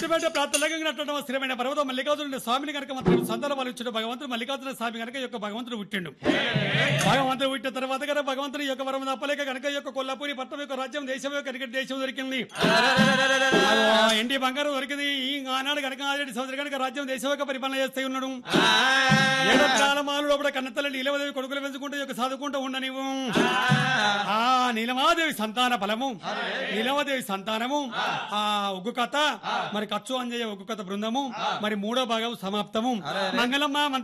అటువంటి ప్రాంతంలో స్థిరమైన పర్వతం మల్లికార్జునుడి స్వామిని కనుక మంత్రుడు సంతాన వాళ్ళు ఇచ్చిన భగవంతుడు మల్లికార్జున స్వామి కనుక ఈ యొక్క భగవంతుడు పుట్టిండు భగవంతుడు పుట్టిన తర్వాత కనుక భగవంతుని యొక్క వరం తప్పలేక కనుక ఈ యొక్క కొల్లాపూరి పట్టణం యొక్క రాజ్యం దేశం యొక్క కనుక దేశం దొరికింది ఆ ఎండి బంగారం దొరికింది ఈ ఆనాడు కనుక ఆల్రెడీ సంవత్సరం కనుక రాజ్యం దేశం యొక్క పరిపాలన చేస్తూ ఉన్నాడు ఏడో కాలమాలు లోపల కన్నతల్లి నీలమదేవి కొడుకులు పెంచుకుంటూ ఈ యొక్క చదువుకుంటూ ఉండనివ్వు ఆ నీలమాదేవి సంతాన ఫలము నీలమాదేవి సంతానము ఆ ఉగ్గు కథ మరి ఖర్చు అంజయ్య ఉగ్గు కథ బృందము మరి మూడో భాగం సమాప్తము మంగళమ్మ